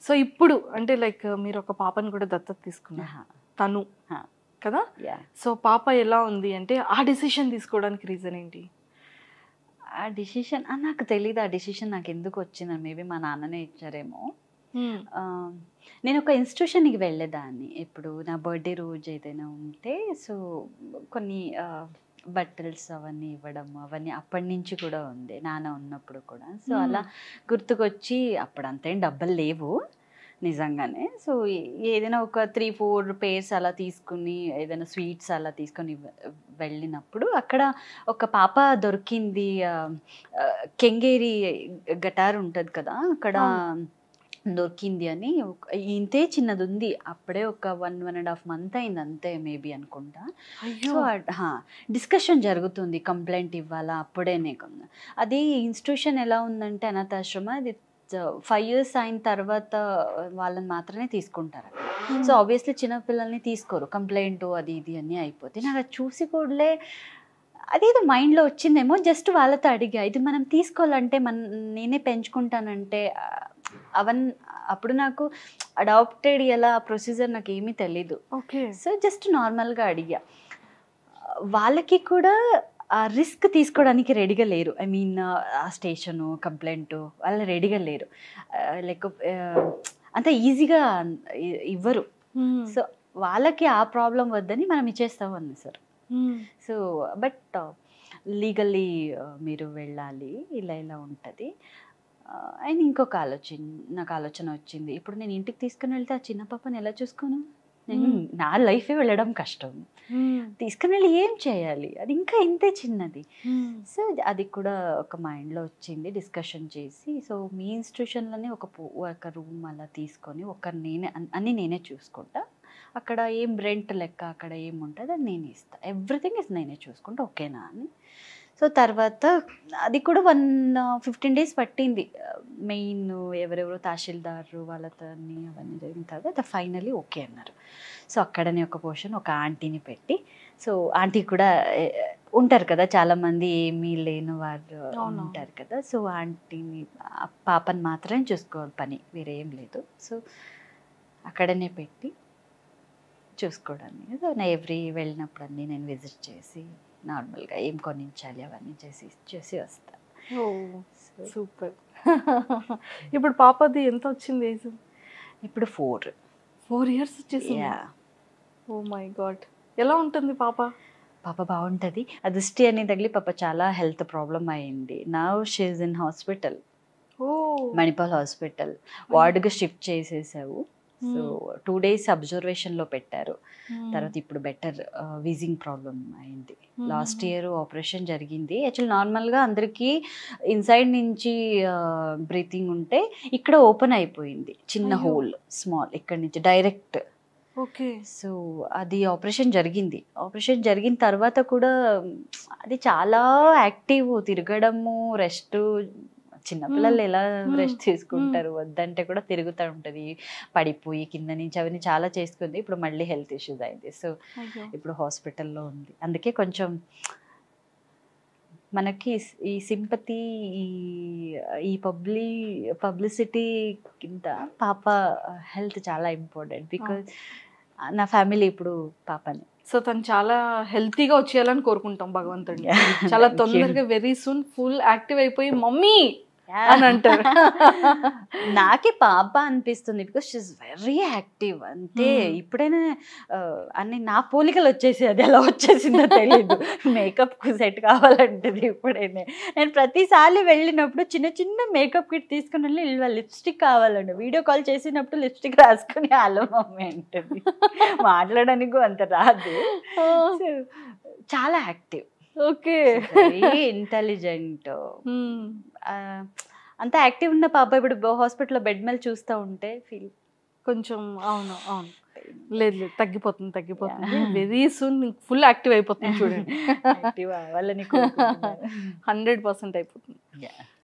So ఇప్పుడు అంటే like మీరు ఒక పాపని కూడా దత్తత తీసుకున్నారు తను హా. కదా యా సో పాప ఎలా ఉంది అంటే ఆ డిసిషన్ తీసుకోవడానికి రీజన్ ఏంటి ఆ డిసిషన్ నాకు తెలియదు ఆ డిసిషన్ నాకు ఎందుకు వచ్చిందని మేబీ మా నాన్ననే ఇచ్చారేమో ఆ, నేను ఒక ఇన్స్టిట్యూషన్కి వెళ్ళేదాన్ని ఇప్పుడు నా బర్త్డే రోజు ఏదైనా ఉంటే సో కొన్ని బట్టల్స్ అవన్నీ ఇవ్వడం అవన్నీ అప్పటి నుంచి కూడా ఉంది నాన్న ఉన్నప్పుడు కూడా సో Hmm. అలా గుర్తుకొచ్చి అప్పుడు అంతేం డబ్బులు లేవు నిజంగానే సో ఏ- ఏదైనా ఒక త్రీ ఫోర్ పేర్స్ అలా తీసుకుని ఏదైనా స్వీట్స్ అలా తీసుకొని వె- వెళ్ళినప్పుడు అక్కడ ఒక పాప దొరికింది ఆ, ఆ, కెంగేరి గటార్ ఉంటుంది కదా అక్కడ దొరికింది అని ఒక- ఇంతే చిన్నది ఉంది అప్పుడే ఒక one one and half month అయింది అంతే మేబీ అనుకుంటా అయ్యో సో డిస్కషన్ జరుగుతుంది కంప్లైంట్ ఇవ్వాలా అప్పుడేనే కొన్న అది ఇన్స్టిట్యూషన్ ఎలా ఉందంటే అనాథాశ్రమ అది ఫైవ్ ఇయర్స్ అయిన తర్వాత వాళ్ళని మాత్రమే తీసుకుంటారు సో ఆబ్వియస్లీ చిన్నపిల్లల్ని తీసుకోరు కంప్లైంట్ అది ఇది అన్నీ అయిపోతే నాకు అది చూసి కూడలే అదేదో మైండ్లో వచ్చిందేమో జస్ట్ వాళ్ళతో అడిగా ఇది మనం తీసుకోవాలంటే మన నేనే పెంచుకుంటానంటే ఆ, అవన్ అప్పుడు నాకు అడాప్టెడ్ ఎలా ప్రొసీజర్ నాకు ఏమీ తెలీదు ఓకే సో జస్ట్ నార్మల్గా అడిగా వాళ్ళకి కూడా ఆ రిస్క్ తీసుకోవడానికి రెడీగా లేరు ఐ మీన్ ఆ స్టేషను కంప్లైంట్ వాళ్ళు రెడీగా లేరు లైక్ అంత ఈజీగా ఇ- ఇవ్వరు సో వాళ్ళకి ఆ ప్రాబ్లం వద్దని మనం ఇచ్చేస్తాం అన్న సార్ సో బట్ లీగల్లీ మీరు వెళ్ళాలి ఇలా ఇలా ఉంటుంది అండ్ ఇంకొక ఆలోచన నాకు ఆలోచన వచ్చింది ఇప్పుడు నేను ఇంటికి తీసుకుని వెళ్తే ఆ చిన్న పాపని ఎలా చూసుకోను నేను Hmm. నా లైఫే వెళ్ళడం కష్టం తీసుకుని వెళ్ళి ఏం చేయాలి అది ఇంకా ఇంతే చిన్నది సో అది కూడా ఒక మైండ్లో వచ్చింది డిస్కషన్ చేసి సో మీ ఇన్స్టిట్యూషన్లోనే ఒక పో- ఒక రూమ్ అలా తీసుకొని ఒక నేనే అన్- అన్ని నేనే చూసుకుంటా అక్కడ ఏం రెంట్ లెక్క అక్కడ ఏం ఉంటుంది అది నేనే ఇస్తాను ఎవ్రీథింగ్ ఇస్ నేనే చూసుకుంటా ఓకేనా అని సో తర్వాత అది కూడా వన్ ఫిఫ్టీన్ డేస్ పట్టింది మెయిన్ ఎవరెవరో తహసీల్దార్ వాళ్ళతో అన్ని అవన్నీ జరిగిన తర్వాత ఫైనలీ ఓకే అన్నారు సో అక్కడనే ఒక పోర్షన్ ఒక ఆంటీని పెట్టి సో ఆంటీ కూడా ఏ, ఉంటారు కదా చాలా మంది ఏమీ లేని వారు అవును. ఉంటారు కదా సో ఆంటీని ఆ పాపని మాత్రమే చూసుకోవాలి పని వేరే ఏం లేదు సో అక్కడనే పెట్టి చూసుకోవడానికి సో నా ఎవ్రీ వెళ్ళినప్పుడు అన్నీ నేను విజిట్ చేసి నార్మల్గా ఏం కొనించాలి అవన్నీ చేసి చేసి వస్తాను సో సూపర్ ఇప్పుడు పాపది ఎంత వచ్చింది ఏజ్ ఇప్పుడు ఫోర్ ఫోర్ ఇయర్స్ వచ్చేసింది యా ఓ మై గాడ్ ఎలా ఉంటుంది పాప పాప బాగుంటుంది ఆ దృష్టి అని తగిలి పాప చాలా హెల్త్ ప్రాబ్లం అయింది నా she's in hospital oh Manipal hospital వార్డుకి షిఫ్ట్ చేసేసావు సో టూ డేస్ అబ్జర్వేషన్లో పెట్టారు తర్వాత ఇప్పుడు బెటర్ వీజింగ్ ప్రాబ్లం అయింది లాస్ట్ ఇయర్ ఆపరేషన్ జరిగింది యాక్చువల్ నార్మల్గా అందరికీ ఇన్సైడ్ నుంచి బ్రీతింగ్ ఉంటే ఇక్కడ ఓపెన్ అయిపోయింది చిన్న అయ్యో. హోల్ స్మాల్ ఇక్కడ నుంచి డైరెక్ట్ ఓకే సో అది ఆపరేషన్ జరిగింది ఆపరేషన్ జరిగిన తర్వాత కూడా అది చాలా యాక్టివ్ తిరగడము రెస్ట్ చిన్నపిల్లలు ఎలా Hmm. రెస్ట్ తీసుకుంటారు వద్దంటే కూడా తిరుగుతూ ఉంటుంది పడిపోయి కింద నుంచి అవన్నీ చాలా చేసుకుంది ఇప్పుడు మళ్ళీ హెల్త్ ఇష్యూస్ అయింది సో ఇప్పుడు హాస్పిటల్లో ఉంది అందుకే కొంచెం మనకి ఈ సింపతి ఈ ఈ పబ్లి పబ్లిసిటీ కింద పాప హెల్త్ చాలా ఇంపార్టెంట్ బికాజ్ నా ఫ్యామిలీ ఇప్పుడు పాపని సో తను చాలా హెల్తీగా వచ్చేయాలని కోరుకుంటాం భగవంతుడిని చాలా Thank you. తొందరగా వెరీ సూన్ ఫుల్ యాక్టివ్ అయిపోయి మమ్మీ అని అంటారు. నాకే పాప అనిపిస్తుంది బికాస్ షీఈ్ వెరీ యాక్టివ్ అంతే Hmm. ఇప్పుడైనా ఆ, అన్ని నా పోలికలు వచ్చేసి అది ఎలా వచ్చేసిందో తెలియదు మేకప్ సెట్ కావాలంటది ఇప్పుడైనా నేను ప్రతిసారి వెళ్ళినప్పుడు చిన్న చిన్న మేకప్ కిట్ తీసుకుని వెళ్ళి ఇల్లు లిప్స్టిక్ కావాలండి వీడియో కాల్ చేసినప్పుడు లిప్స్టిక్ రాసుకుని హలో మమ్మీ అంటది మాట్లాడడానికి అంత రాదు So, చాలా యాక్టివ్ ఓకే వెరీ ఇంటెలిజెంట్ అంత యాక్టివ్ ఉన్న పాప ఇప్పుడు హాస్పిటల్లో బెడ్ మీద చూస్తూ ఉంటే ఫీల్ కొంచెం అవును అవును లేదు లేదు తగ్గిపోతుంది తగ్గిపోతుంది Yeah. Very soon full active అయిపోతుంది చూడండి యాక్టివ్ అవ్వాలని హండ్రెడ్ పర్సెంట్ అయిపోతుంది